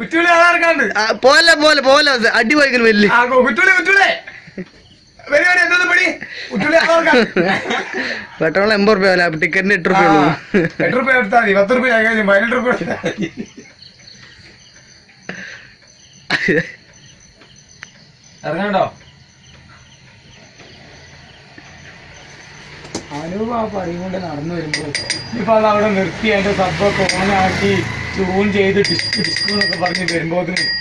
കുറ്റുവിളി ആധാർക്കാണ്ട് ആ, പോലെ പോലെ പോലെ അടി പോയിക്കുന്നു വലിയ ആ കുറ്റുവിളി കുറ്റുവിളി വരി വരി എന്തോന്ന് പടി കുറ്റുവിളി ആധാർക്കാണ്ട് പെട്രോൾ എൺപത് റുപ്യ വില ടിക്കറ്റിന് എട്ട് റുപ്യ ഉള്ളൂ എട്ട് റുപ്യ എടുത്താൽ മതി പത്ത് റുപ്യ കഴിഞ്ഞു പതിനെട്ട് റുപ്യ എടുത്താൽ മതി ഇറങ്ങണ്ടോ അനൂപ് ആ പടിയും കൊണ്ട് നടന്നു വരുമ്പോൾ ഇപ്പൊ അത് അവിടെ നിർത്തി അതിന്റെ സബ്ബൊക്കെ ഓണാക്കി ട്യൂൺ ചെയ്ത് ഡിസ്ക് ഡിസ്ക് എന്നൊക്കെ പറഞ്ഞ് വരുമ്പോൾ